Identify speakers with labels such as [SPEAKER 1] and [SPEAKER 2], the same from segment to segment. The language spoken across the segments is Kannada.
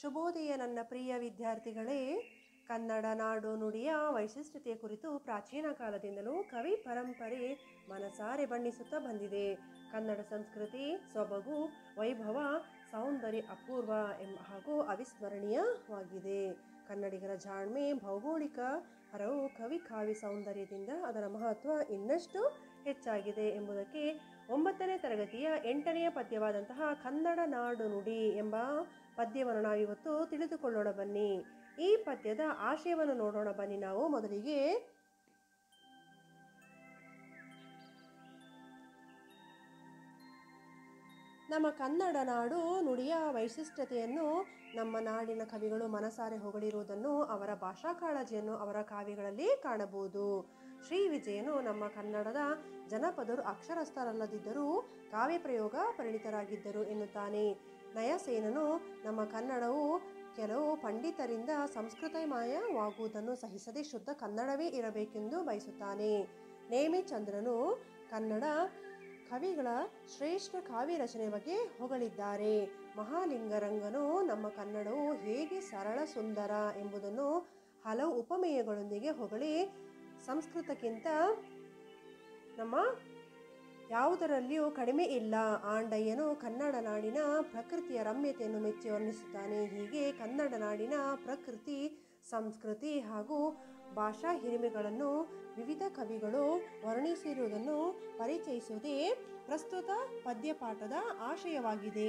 [SPEAKER 1] ಶುಭೋದಯ ನನ್ನ ಪ್ರಿಯ ವಿದ್ಯಾರ್ಥಿಗಳೇ ಕನ್ನಡ ನಾಡು ನುಡಿಯ ವೈಶಿಷ್ಟ್ಯತೆಯ ಕುರಿತು ಪ್ರಾಚೀನ ಕಾಲದಿಂದಲೂ ಕವಿ ಪರಂಪರೆ ಮನಸಾರೆ ಬಣ್ಣಿಸುತ್ತಾ ಬಂದಿದೆ ಕನ್ನಡ ಸಂಸ್ಕೃತಿ ಸೊಬಗು ವೈಭವ ಸೌಂದರ್ಯ ಅಪೂರ್ವ ಎಂಬ ಹಾಗೂ ಅವಿಸ್ಮರಣೀಯವಾಗಿದೆ ಕನ್ನಡಿಗರ ಜಾಣ್ಮೆ ಭೌಗೋಳಿಕ ಹರವು ಕವಿ ಕಾವ್ಯ ಸೌಂದರ್ಯದಿಂದ ಅದರ ಮಹತ್ವ ಇನ್ನಷ್ಟು ಹೆಚ್ಚಾಗಿದೆ ಎಂಬುದಕ್ಕೆ ಒಂಬತ್ತನೇ ತರಗತಿಯ ಎಂಟನೆಯ ಪದ್ಯವಾದಂತಹ ಕನ್ನಡ ನಾಡು ನುಡಿ ಎಂಬ ಪದ್ಯವನ್ನು ನಾವಿವತ್ತು ತಿಳಿದುಕೊಳ್ಳೋಣ ಬನ್ನಿ ಈ ಪದ್ಯದ ಆಶಯವನ್ನು ನೋಡೋಣ ಬನ್ನಿ ನಾವು ಮೊದಲಿಗೆ ನಮ್ಮ ಕನ್ನಡ ನಾಡು ನುಡಿಯ ವೈಶಿಷ್ಟ್ಯತೆಯನ್ನು ನಮ್ಮ ನಾಡಿನ ಕವಿಗಳು ಮನಸಾರೆ ಹೊಗಳಿರುವುದನ್ನು ಅವರ ಭಾಷಾ ಕಾಳಜಿಯನ್ನು ಅವರ ಕಾವ್ಯಗಳಲ್ಲಿ ಕಾಣಬಹುದು ಶ್ರೀ ವಿಜಯನು ನಮ್ಮ ಕನ್ನಡದ ಜನಪದರು ಅಕ್ಷರಸ್ಥರಲ್ಲದಿದ್ದರೂ ಕಾವ್ಯ ಪ್ರಯೋಗ ಪರಿಣಿತರಾಗಿದ್ದರು ಎನ್ನುತ್ತಾನೆ ನಯಸೇನನು ನಮ್ಮ ಕನ್ನಡವು ಕೆಲವು ಪಂಡಿತರಿಂದ ಸಂಸ್ಕೃತಮಯವಾಗುವುದನ್ನು ಸಹಿಸದೆ ಶುದ್ಧ ಕನ್ನಡವೇ ಇರಬೇಕೆಂದು ಬಯಸುತ್ತಾನೆ ನೇಮಿಚಂದ್ರನು ಕನ್ನಡ ಕವಿಗಳ ಶ್ರೇಷ್ಠ ಕಾವ್ಯ ರಚನೆ ಬಗ್ಗೆ ಹೊಗಳಿದ್ದಾರೆ ಮಹಾಲಿಂಗರಂಗನು ನಮ್ಮ ಕನ್ನಡವು ಹೇಗೆ ಸರಳ ಸುಂದರ ಎಂಬುದನ್ನು ಹಲವು ಉಪಮೇಯಗಳೊಂದಿಗೆ ಹೊಗಳಿ ಸಂಸ್ಕೃತಕ್ಕಿಂತ ನಮ್ಮ ಯಾವುದರಲ್ಲಿಯೂ ಕಡಿಮೆ ಇಲ್ಲ ಆಂಡಯ್ಯನು ಕನ್ನಡ ನಾಡಿನ ಪ್ರಕೃತಿಯ ರಮ್ಯತೆಯನ್ನು ಮೆಚ್ಚಿ ವರ್ಣಿಸುತ್ತಾನೆ ಹೀಗೆ ಕನ್ನಡ ನಾಡಿನ ಪ್ರಕೃತಿ ಸಂಸ್ಕೃತಿ ಹಾಗೂ ಭಾಷಾ ಹಿರಿಮೆಗಳನ್ನು ವಿವಿಧ ಕವಿಗಳು ವರ್ಣಿಸಿರುವುದನ್ನು ಪರಿಚಯಿಸುವುದೇ ಪ್ರಸ್ತುತ ಪದ್ಯಪಾಠದ ಆಶಯವಾಗಿದೆ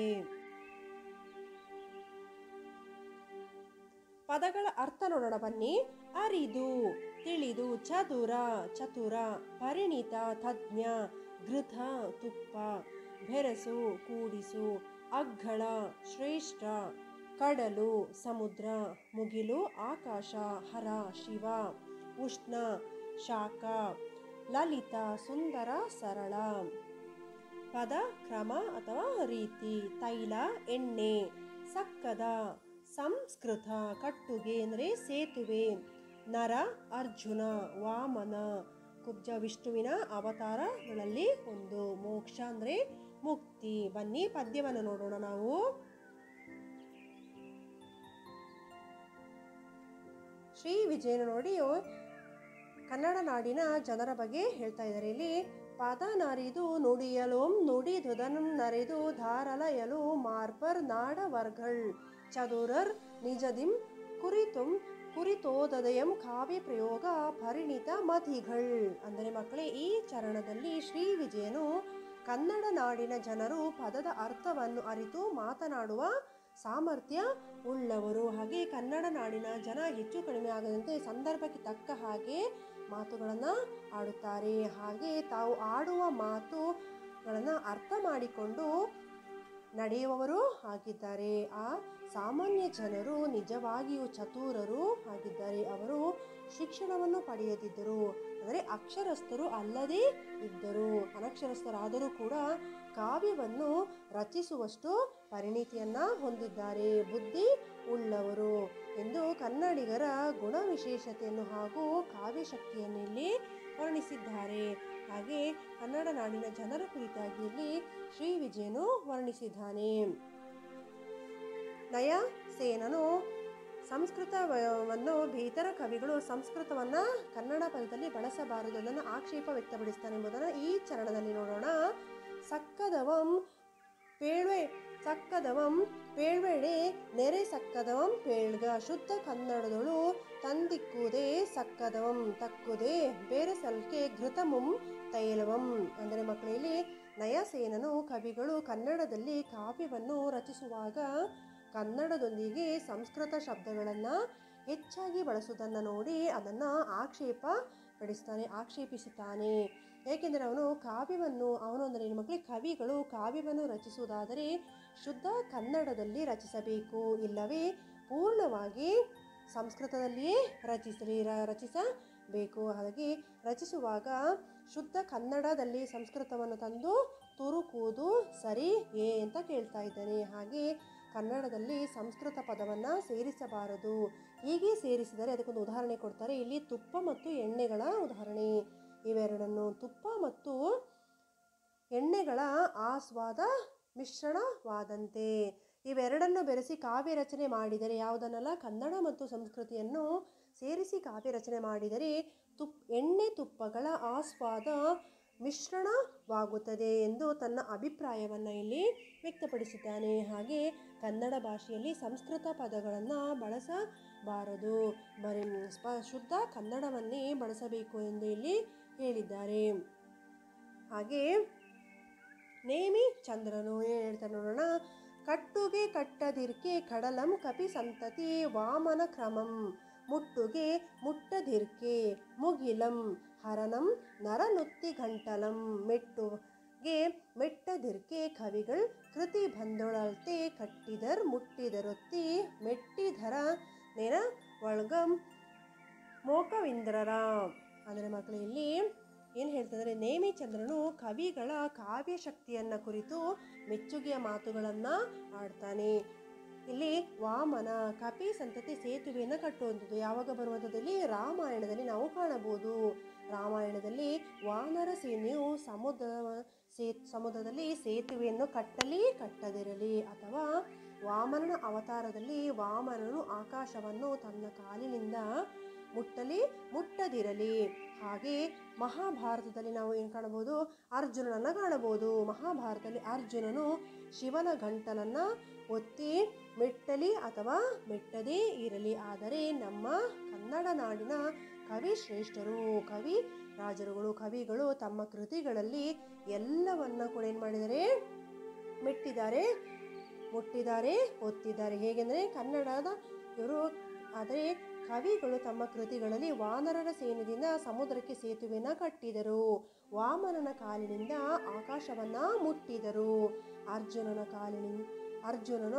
[SPEAKER 1] ಪದಗಳ ಅರ್ಥ ನೋಡೋಣ ಬನ್ನಿ ಅರಿದು ತಿಳಿದು ಚದುರ ಚತುರ ಪರಿಣಿತ ತಜ್ಞ ಘೃತ ತುಪ್ಪ ಬೆರಸು ಕೂಡಿಸು ಅಗ್ಗಳ ಶ್ರೇಷ್ಠ ಕಡಲು ಸಮುದ್ರ ಮುಗಿಲು ಆಕಾಶ ಹರ ಶಿವ ಉಷ್ಣ ಶಾಖ ಲಲಿತ ಸುಂದರ ಸರಳ ಪದ ಕ್ರಮ ಅಥವಾ ರೀತಿ ತೈಲ ಎಣ್ಣೆ ಸಕ್ಕದ ಸಂಸ್ಕೃತ ಕಟ್ಟುಗೆ ಅಂದರೆ ಸೇತುವೆ ನರ ಅರ್ಜುನ ವಾಮನ ಕುಬ್ಜ ವಿಷ್ಣುವಿನ ಅವತಾರಗಳಲ್ಲಿ ಒಂದು ಮೋಕ್ಷ ಅಂದರೆ ಮುಕ್ತಿ ಬನ್ನಿ ಪದ್ಯವನ್ನು ನೋಡೋಣ ನಾವು ಶ್ರೀ ವಿಜಯನ ನೋಡಿ ಕನ್ನಡ ನಾಡಿನ ಜನರ ಬಗ್ಗೆ ಹೇಳ್ತಾ ಇದ್ದಾರೆ ಇಲ್ಲಿ ಪಾದ ನರಿದು ನುಡಿಯಲೋಂ ನುಡಿದುದನ್ ನರೆದು ಧಾರಲಯಲು ಮಾರ್ಪರ್ ನಾಡ ವರ್ಗಳ್ ಚದುರರ್ ನಿಜದಿಂ ಕುರಿತುಂ ಕುರಿತೋದಯಂ ಕಾವ್ಯ ಪ್ರಯೋಗ ಪರಿಣಿತ ಮತಿಗಳ್ ಅಂದರೆ ಮಕ್ಕಳೇ ಈ ಚರಣದಲ್ಲಿ ಶ್ರೀ ವಿಜಯನು ಕನ್ನಡ ನಾಡಿನ ಜನರು ಪದದ ಅರ್ಥವನ್ನು ಅರಿತು ಮಾತನಾಡುವ ಸಾಮರ್ಥ್ಯ ಉಳ್ಳವರು ಹಾಗೆ ಕನ್ನಡ ನಾಡಿನ ಜನ ಹೆಚ್ಚು ಕಡಿಮೆ ಆಗದಂತೆ ಸಂದರ್ಭಕ್ಕೆ ತಕ್ಕ ಹಾಗೆ ಮಾತುಗಳನ್ನು ಆಡುತ್ತಾರೆ ಹಾಗೆ ತಾವು ಆಡುವ ಮಾತುಗಳನ್ನು ಅರ್ಥ ಮಾಡಿಕೊಂಡು ನಡೆಯುವವರು ಆಗಿದ್ದಾರೆ ಆ ಸಾಮಾನ್ಯ ಜನರು ನಿಜವಾಗಿಯೂ ಚತುರರು ಆಗಿದ್ದಾರೆ ಅವರು ಶಿಕ್ಷಣವನ್ನು ಪಡೆಯದಿದ್ದರು ಅಂದರೆ ಅಕ್ಷರಸ್ಥರು ಅಲ್ಲದೇ ಇದ್ದರು ಅನಕ್ಷರಸ್ಥರಾದರೂ ಕೂಡ ಕಾವ್ಯವನ್ನು ರಚಿಸುವಷ್ಟು ಪರಿಣಿತಿಯನ್ನ ಹೊಂದಿದ್ದಾರೆ ಬುದ್ಧಿ ಉಳ್ಳವರು ಎಂದು ಕನ್ನಡಿಗರ ಗುಣ ವಿಶೇಷತೆಯನ್ನು ಹಾಗೂ ಕಾವ್ಯಶಕ್ತಿಯನ್ನು ಇಲ್ಲಿ ವರ್ಣಿಸಿದ್ದಾರೆ ಹಾಗೆ ಕನ್ನಡ ನಾಡಿನ ಜನರ ಕುರಿತಾಗಿ ಇಲ್ಲಿ ಶ್ರೀ ವಿಜಯನು ವರ್ಣಿಸಿದ್ದಾನೆ ನಯ ಸೇನನು ಸಂಸ್ಕೃತವನ್ನು ಇತರ ಕವಿಗಳು ಸಂಸ್ಕೃತವನ್ನು ಕನ್ನಡ ಪದದಲ್ಲಿ ಬಳಸಬಾರದು ಅದನ್ನು ಆಕ್ಷೇಪ ವ್ಯಕ್ತಪಡಿಸ್ತಾನೆ ಎಂಬುದನ್ನು ಈ ಚರಣದಲ್ಲಿ ನೋಡೋಣ ಸಕ್ಕದವಂ ಪೇಳ್ವೆ ಸಕ್ಕದವಂ ಪೇಳ್ವೆಡೆ ನೆರೆ ಸಕ್ಕದವಂ ಪೇಳ್ಗ ಶುದ್ಧ ಕನ್ನಡದಳು ತಂದಿಕ್ಕುವುದೇ ಸಕ್ಕದವಂ ತಕ್ಕುದೇ ಬೇರೆ ಸಲ್ಕೆ ಘೃತಮುಂ ತೈಲವಂ ಅಂದರೆ ಮಕ್ಕಳಲ್ಲಿ ನಯಸೇನನು ಕವಿಗಳು ಕನ್ನಡದಲ್ಲಿ ಕಾವ್ಯವನ್ನು ರಚಿಸುವಾಗ ಕನ್ನಡದೊಂದಿಗೆ ಸಂಸ್ಕೃತ ಶಬ್ದಗಳನ್ನು ಹೆಚ್ಚಾಗಿ ಬಳಸುವುದನ್ನು ನೋಡಿ ಅದನ್ನು ಆಕ್ಷೇಪ ಪಡಿಸ್ತಾನೆ ಆಕ್ಷೇಪಿಸುತ್ತಾನೆ ಏಕೆಂದರೆ ಅವನು ಕಾವ್ಯವನ್ನು ಅವನು ಅಂದರೆ ಮಕ್ಕಳಿಗೆ ಕವಿಗಳು ಕಾವ್ಯವನ್ನು ರಚಿಸುವುದಾದರೆ ಶುದ್ಧ ಕನ್ನಡದಲ್ಲಿ ರಚಿಸಬೇಕು ಇಲ್ಲವೇ ಪೂರ್ಣವಾಗಿ ಸಂಸ್ಕೃತದಲ್ಲಿಯೇ ರಚಿಸಲಿ ರಚಿಸಬೇಕು ಹಾಗೆ ರಚಿಸುವಾಗ ಶುದ್ಧ ಕನ್ನಡದಲ್ಲಿ ಸಂಸ್ಕೃತವನ್ನು ತಂದು ತುರುಕುವುದು ಸರಿ ಏ ಅಂತ ಕೇಳ್ತಾ ಇದ್ದಾನೆ ಹಾಗೆ ಕನ್ನಡದಲ್ಲಿ ಸಂಸ್ಕೃತ ಪದವನ್ನು ಸೇರಿಸಬಾರದು ಹೀಗೆ ಸೇರಿಸಿದರೆ ಅದಕ್ಕೊಂದು ಉದಾಹರಣೆ ಕೊಡ್ತಾರೆ ಇಲ್ಲಿ ತುಪ್ಪ ಮತ್ತು ಎಣ್ಣೆಗಳ ಉದಾಹರಣೆ ಇವೆರಡನ್ನು ತುಪ್ಪ ಮತ್ತು ಎಣ್ಣೆಗಳ ಆಸ್ವಾದ ಮಿಶ್ರಣವಾದಂತೆ ಇವೆರಡನ್ನು ಬೆರೆಸಿ ಕಾವ್ಯ ರಚನೆ ಮಾಡಿದರೆ ಯಾವುದನ್ನೆಲ್ಲ ಕನ್ನಡ ಮತ್ತು ಸಂಸ್ಕೃತಿಯನ್ನು ಸೇರಿಸಿ ಕಾವ್ಯ ರಚನೆ ಮಾಡಿದರೆ ತುಪ್ ಎಣ್ಣೆ ತುಪ್ಪಗಳ ಆಸ್ವಾದ ಮಿಶ್ರಣವಾಗುತ್ತದೆ ಎಂದು ತನ್ನ ಅಭಿಪ್ರಾಯವನ್ನು ಇಲ್ಲಿ ವ್ಯಕ್ತಪಡಿಸಿದ್ದಾನೆ ಹಾಗೆ ಕನ್ನಡ ಭಾಷೆಯಲ್ಲಿ ಸಂಸ್ಕೃತ ಪದಗಳನ್ನು ಬಳಸಬಾರದು ಬರೀ ಸ್ಪ ಶುದ್ಧ ಕನ್ನಡವನ್ನೇ ಬಳಸಬೇಕು ಎಂದು ಇಲ್ಲಿ ಹೇಳಿದ್ದಾರೆ ಹಾಗೆ ನೇಮಿ ಚಂದ್ರನು ಏನು ಹೇಳ್ತಾರೆ ನೋಡೋಣ ಕಟ್ಟುಗೆ ಕಟ್ಟದಿರ್ಕೆ ಕಡಲಂ ಕಪಿ ಸಂತತಿ ವಾಮನ ಕ್ರಮಂ ಮುಟ್ಟುಗೆ ಮುಟ್ಟದಿರ್ಕೆ ಮುಗಿಲಂ ಹರನಂ ನರನುತ್ತಿ ಗಂಟಲಂ ಮೆಟ್ಟುಗೆ ಮೆಟ್ಟದಿರ್ಕೆ ಕವಿಗಳು ಕೃತಿ ಬಂದೊಳಲ್ತೆ ಕಟ್ಟಿದರ್ ಮುಟ್ಟಿದರೊತ್ತಿ ಮೆಟ್ಟಿದರ ನೆನ ಒಳಗಂ ಮೋಕವಿಂದ್ರರ ಅಂದರೆ ಮಕ್ಕಳು ಇಲ್ಲಿ ಏನು ಹೇಳ್ತಿದ್ದಾರೆ ನೇಮಿಚಂದ್ರನು ಕವಿಗಳ ಕಾವ್ಯ ಶಕ್ತಿಯನ್ನು ಕುರಿತು ಮೆಚ್ಚುಗೆಯ ಮಾತುಗಳನ್ನು ಆಡ್ತಾನೆ ಇಲ್ಲಿ ವಾಮನ ಕಪಿ ಸಂತತಿ ಸೇತುವೆಯನ್ನು ಕಟ್ಟುವಂಥದ್ದು ಯಾವಾಗ ಬರುವಂಥದ್ದಲ್ಲಿ ರಾಮಾಯಣದಲ್ಲಿ ನಾವು ಕಾಣಬಹುದು ರಾಮಾಯಣದಲ್ಲಿ ವಾನರ ಸೇನೆಯು ಸಮುದ್ರ ಸೇ ಸಮುದ್ರದಲ್ಲಿ ಸೇತುವೆಯನ್ನು ಕಟ್ಟಲಿ ಕಟ್ಟದಿರಲಿ ಅಥವಾ ವಾಮನನ ಅವತಾರದಲ್ಲಿ ವಾಮನನು ಆಕಾಶವನ್ನು ತನ್ನ ಕಾಲಿನಿಂದ ಮುಟ್ಟಲಿ ಮುಟ್ಟದಿರಲಿ ಹಾಗೆ ಮಹಾಭಾರತದಲ್ಲಿ ನಾವು ಏನು ಕಾಣಬಹುದು ಅರ್ಜುನನನ್ನು ಕಾಣಬಹುದು ಮಹಾಭಾರತದಲ್ಲಿ ಅರ್ಜುನನು ಶಿವನ ಗಂಟಲನ್ನು ಒತ್ತಿ ಮೆಟ್ಟಲಿ ಅಥವಾ ಮೆಟ್ಟದೇ ಇರಲಿ ಆದರೆ ನಮ್ಮ ಕನ್ನಡ ನಾಡಿನ ಕವಿ ಶ್ರೇಷ್ಠರು ಕವಿ ರಾಜರುಗಳು ಕವಿಗಳು ತಮ್ಮ ಕೃತಿಗಳಲ್ಲಿ ಎಲ್ಲವನ್ನ ಕೂಡ ಏನು ಮಾಡಿದ್ದಾರೆ ಮೆಟ್ಟಿದ್ದಾರೆ ಮುಟ್ಟಿದ್ದಾರೆ ಒತ್ತಿದ್ದಾರೆ ಹೇಗೆಂದರೆ ಕನ್ನಡದ ಇವರು ಆದರೆ ಕವಿಗಳು ತಮ್ಮ ಕೃತಿಗಳಲ್ಲಿ ವಾನರರ ಸೇನೆಯಿಂದ ಸಮುದ್ರಕ್ಕೆ ಸೇತುವೆನ ಕಟ್ಟಿದರು ವಾಮನನ ಕಾಲಿನಿಂದ ಆಕಾಶವನ್ನ ಮುಟ್ಟಿದರು ಅರ್ಜುನನ ಕಾಲಿನಿಂದ ಅರ್ಜುನನು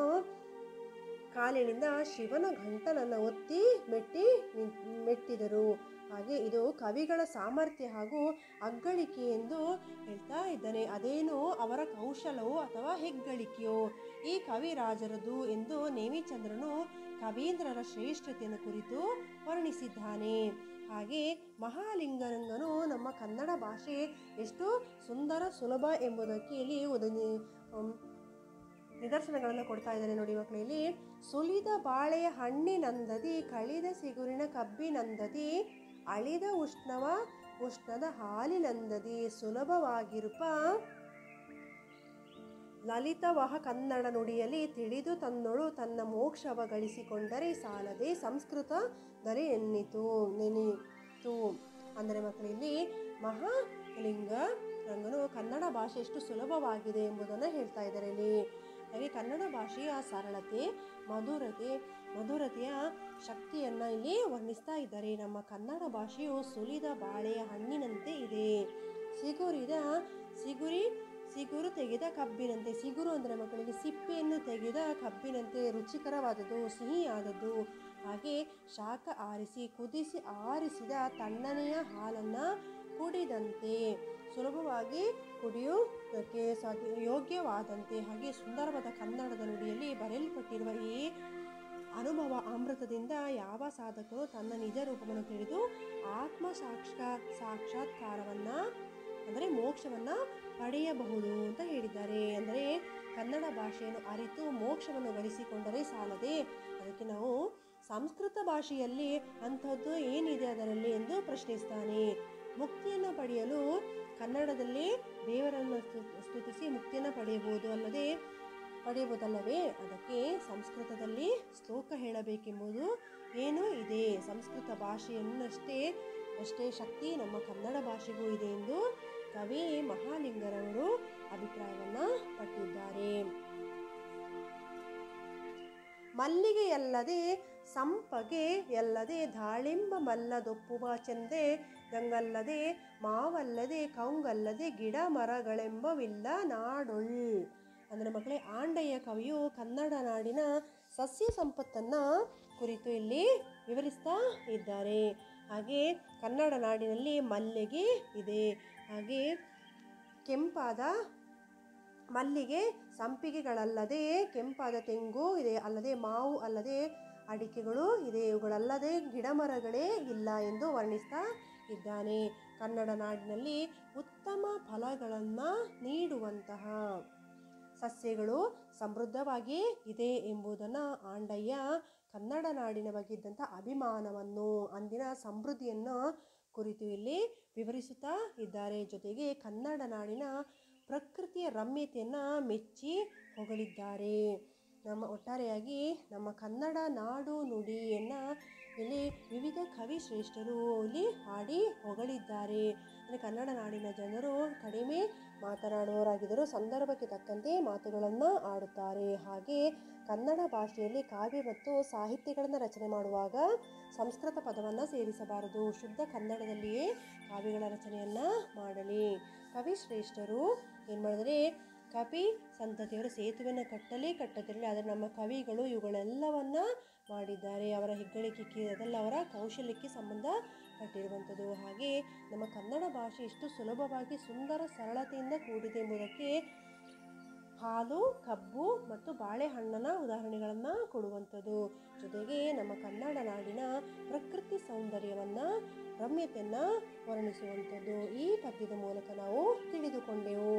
[SPEAKER 1] ಕಾಲಿನಿಂದ ಶಿವನ ಗಂಟಲನ್ನು ಒತ್ತಿ ಮೆಟ್ಟಿ ನಿನ್- ಮೆಟ್ಟಿದರು ಹಾಗೆ ಇದು ಕವಿಗಳ ಸಾಮರ್ಥ್ಯ ಹಾಗೂ ಅಗ್ಗಳಿಕೆ ಎಂದು ಹೇಳ್ತಾ ಇದ್ದಾನೆ ಅದೇನು ಅವರ ಕೌಶಲವೋ ಅಥವಾ ಹೆಗ್ಗಳಿಕೆಯೋ ಈ ಕವಿರಾಜರದು ಎಂದು ನೇಮಿಚಂದ್ರನು ಕವೀಂದ್ರರ ಶ್ರೇಷ್ಠತೆಯನ್ನು ಕುರಿತು ವರ್ಣಿಸಿದ್ದಾನೆ ಹಾಗೆ ಮಹಾಲಿಂಗರಂಗನು ನಮ್ಮ ಕನ್ನಡ ಭಾಷೆ ಎಷ್ಟು ಸುಂದರ ಸುಲಭ ಎಂಬುದಕ್ಕೆ ಇಲ್ಲಿ ಉದನಿ ಉಮ್, ನಿದರ್ಶನಗಳನ್ನು ಕೊಡ್ತಾ ಇದ್ದಾರೆ ನೋಡಿ ಮಕ್ಕಳಲ್ಲಿ ಸುಲಿದ ಬಾಳೆಯ ಹಣ್ಣಿನಂದದಿ ಕಳಿದ ಸಿಗುರಿನ ಕಬ್ಬಿನಂದದಿ ಅಳಿದ ಉಷ್ಣವ ಉಷ್ಣದ ಹಾಲಿನಂದದಿ ಸುಲಭವಾಗಿರುಪ ಲಲಿತವಹ ಕನ್ನಡ ನುಡಿಯಲ್ಲಿ ತಿಳಿದು ತನ್ನೊಳು ತನ್ನ ಮೋಕ್ಷವ ಗಳಿಸಿಕೊಂಡರೆ ಸಾಲದೆ ಸಂಸ್ಕೃತದಲ್ಲಿ ಎನ್ನಿತು ನೆನಿತು ಅಂದರೆ ಮಕ್ಕಳಲ್ಲಿ ಮಹಾಲಿಂಗ ರಂಗನು ಕನ್ನಡ ಭಾಷೆ ಎಷ್ಟು ಸುಲಭವಾಗಿದೆ ಎಂಬುದನ್ನು ಹೇಳ್ತಾ ಇದ್ದಾರೆ ಇಲ್ಲಿ ಹಾಗೆ ಕನ್ನಡ ಭಾಷೆಯ ಸರಳತೆ ಮಧುರತೆ ಮಧುರತೆಯ ಶಕ್ತಿಯನ್ನು ಇಲ್ಲಿ ವರ್ಣಿಸ್ತಾ ಇದ್ದಾರೆ ನಮ್ಮ ಕನ್ನಡ ಭಾಷೆಯು ಸುಲಿದ ಬಾಳೆಯ ಹಣ್ಣಿನಂತೆ ಇದೆ ಸಿಗುರಿದ ಸಿಗುರಿ ಸಿಗುರು ತೆಗೆದ ಕಬ್ಬಿನಂತೆ ಸಿಗುರು ಅಂದರೆ ಮಕ್ಕಳಿಗೆ ಸಿಪ್ಪೆಯನ್ನು ತೆಗೆದ ಕಬ್ಬಿನಂತೆ ರುಚಿಕರವಾದದ್ದು ಸಿಹಿಯಾದದ್ದು ಹಾಗೆ ಶಾಖ ಆರಿಸಿ ಕುದಿಸಿ ಆರಿಸಿದ ತಣ್ಣನೆಯ ಹಾಲನ್ನು ಕುಡಿದಂತೆ ಸುಲಭವಾಗಿ ಕುಡಿಯುವುದಕ್ಕೆ ಸಾಧ್ಯ ಯೋಗ್ಯವಾದಂತೆ ಹಾಗೆ ಸುಂದರವಾದ ಕನ್ನಡದ ನುಡಿಯಲ್ಲಿ ಬರೆಯಲ್ಪಟ್ಟಿರುವ ಈ ಅನುಭವ ಅಮೃತದಿಂದ ಯಾವ ಸಾಧಕನು ತನ್ನ ನಿಜ ರೂಪವನ್ನು ತಿಳಿದು ಆತ್ಮ ಸಾಕ್ಷಾ ಸಾಕ್ಷಾತ್ಕಾರವನ್ನು ಅಂದರೆ ಮೋಕ್ಷವನ್ನು ಪಡೆಯಬಹುದು ಅಂತ ಹೇಳಿದ್ದಾರೆ ಅಂದರೆ ಕನ್ನಡ ಭಾಷೆಯನ್ನು ಅರಿತು ಮೋಕ್ಷವನ್ನು ಗಳಿಸಿಕೊಂಡರೆ ಸಾಲದೆ ಅದಕ್ಕೆ ನಾವು ಸಂಸ್ಕೃತ ಭಾಷೆಯಲ್ಲಿ ಅಂಥದ್ದು ಏನಿದೆ ಅದರಲ್ಲಿ ಎಂದು ಪ್ರಶ್ನಿಸ್ತಾನೆ ಮುಕ್ತಿಯನ್ನು ಪಡೆಯಲು ಕನ್ನಡದಲ್ಲಿ ದೇವರನ್ನು ಸ್ತುತಿ- ಸ್ತುತಿಸಿ ಮುಕ್ತಿಯನ್ನು ಪಡೆಯಬಹುದು ಅಲ್ಲದೆ ಪಡೆಯಬಹುದಲ್ಲವೇ ಅದಕ್ಕೆ ಸಂಸ್ಕೃತದಲ್ಲಿ ಶ್ಲೋಕ ಹೇಳಬೇಕೆಂಬುದು ಏನೂ ಇದೆ ಸಂಸ್ಕೃತ ಭಾಷೆಯನ್ನಷ್ಟೇ ಅಷ್ಟೇ ಶಕ್ತಿ ನಮ್ಮ ಕನ್ನಡ ಭಾಷೆಗೂ ಇದೆ ಎಂದು ಕವಿ ಮಹಾಲಿಂಗರವರು ಅಭಿಪ್ರಾಯವನ್ನು ಪಟ್ಟಿದ್ದಾರೆ ಮಲ್ಲಿಗೆಯಲ್ಲದೆ ಸಂಪಗೆ ಎಲ್ಲದೆ ದಾಳಿಂಬ ಮಲ್ಲದೊಪ್ಪುವ ಚೆಂದೆ ಗಂಗಲ್ಲದೆ ಮಾವಲ್ಲದೆ ಕೌಂಗಲ್ಲದೆ ಗಿಡ ಮರಗಳೆಂಬವಿಲ್ಲ ನಾಡೊಳ್ ಅಂದರೆ ಮಕ್ಕಳೇ ಆಂಡಯ್ಯ ಕವಿಯು ಕನ್ನಡ ನಾಡಿನ ಸಸ್ಯ ಸಂಪತ್ತನ್ನು ಕುರಿತು ಇಲ್ಲಿ ವಿವರಿಸ್ತಾ ಇದ್ದಾರೆ ಹಾಗೆ ಕನ್ನಡ ನಾಡಿನಲ್ಲಿ ಮಲ್ಲಿಗೆ ಇದೆ ಹಾಗೆ ಕೆಂಪಾದ ಮಲ್ಲಿಗೆ ಸಂಪಿಗೆಗಳಲ್ಲದೆ ಕೆಂಪಾದ ತೆಂಗು ಇದೆ ಅಲ್ಲದೆ ಮಾವು ಅಲ್ಲದೆ ಅಡಿಕೆಗಳು ಇದೆ ಇವುಗಳಲ್ಲದೆ ಗಿಡಮರಗಳೇ ಇಲ್ಲ ಎಂದು ವರ್ಣಿಸ್ತಾ ಇದ್ದಾನೆ ಕನ್ನಡ ನಾಡಿನಲ್ಲಿ ಉತ್ತಮ ಫಲಗಳನ್ನು ನೀಡುವಂತಹ ಸಸ್ಯಗಳು ಸಮೃದ್ಧವಾಗಿ ಇದೆ ಎಂಬುದನ್ನು ಆಂಡಯ್ಯ ಕನ್ನಡ ನಾಡಿನ ಬಗ್ಗೆ ಇದ್ದಂಥ ಅಭಿಮಾನವನ್ನು ಅಂದಿನ ಸಮೃದ್ಧಿಯನ್ನು ಕುರಿತು ಇಲ್ಲಿ ವಿವರಿಸುತ್ತಾ ಇದ್ದಾರೆ ಜೊತೆಗೆ ಕನ್ನಡ ನಾಡಿನ ಪ್ರಕೃತಿಯ ರಮ್ಯತೆಯನ್ನು ಮೆಚ್ಚಿ ಹೊಗಳಿದ್ದಾರೆ ನಮ್ಮ ಒಟ್ಟಾರೆಯಾಗಿ ನಮ್ಮ ಕನ್ನಡ ನಾಡು ನುಡಿಯನ್ನು ಇಲ್ಲಿ ವಿವಿಧ ಕವಿ ಶ್ರೇಷ್ಠರು ಇಲ್ಲಿ ಹಾಡಿ ಹೊಗಳಿದ್ದಾರೆ ಅಂದರೆ ಕನ್ನಡ ನಾಡಿನ ಜನರು ಕಡಿಮೆ ಮಾತನಾಡುವವರಾಗಿದ್ದರೂ ಸಂದರ್ಭಕ್ಕೆ ತಕ್ಕಂತೆ ಮಾತುಗಳನ್ನು ಆಡುತ್ತಾರೆ ಹಾಗೆ ಕನ್ನಡ ಭಾಷೆಯಲ್ಲಿ ಕಾವ್ಯ ಮತ್ತು ಸಾಹಿತ್ಯಗಳನ್ನು ರಚನೆ ಮಾಡುವಾಗ ಸಂಸ್ಕೃತ ಪದವನ್ನು ಸೇರಿಸಬಾರದು ಶುದ್ಧ ಕನ್ನಡದಲ್ಲಿಯೇ ಕಾವ್ಯಗಳ ರಚನೆಯನ್ನು ಮಾಡಲಿ ಕವಿ ಶ್ರೇಷ್ಠರು ಏನು ಮಾಡಿದರೆ ಕವಿ ಸಂತತಿಯವರು ಸೇತುವೆಯನ್ನು ಕಟ್ಟಲಿ ಕಟ್ಟದಿರಲಿ ಆದರೆ ನಮ್ಮ ಕವಿಗಳು ಇವುಗಳೆಲ್ಲವನ್ನ ಮಾಡಿದ್ದಾರೆ ಅವರ ಹೆಗ್ಗಳಿಕೆ ಅದೆಲ್ಲ ಅವರ ಕೌಶಲ್ಯಕ್ಕೆ ಸಂಬಂಧ ಪಟ್ಟಿರುವಂಥದ್ದು ಹಾಗೆ ನಮ್ಮ ಕನ್ನಡ ಭಾಷೆ ಎಷ್ಟು ಸುಲಭವಾಗಿ ಸುಂದರ ಸರಳತೆಯಿಂದ ಕೂಡಿದೆ ಎಂಬುದಕ್ಕೆ ಹಾಲು ಕಬ್ಬು ಮತ್ತು ಬಾಳೆಹಣ್ಣನ ಉದಾಹರಣೆಗಳನ್ನು ಕೊಡುವಂಥದ್ದು ಜೊತೆಗೆ ನಮ್ಮ ಕನ್ನಡ ನಾಡಿನ ಪ್ರಕೃತಿ ಸೌಂದರ್ಯವನ್ನು ರಮ್ಯತೆಯನ್ನು ವರ್ಣಿಸುವಂಥದ್ದು ಈ ಪದ್ಯದ ಮೂಲಕ ನಾವು ತಿಳಿದುಕೊಂಡೆವು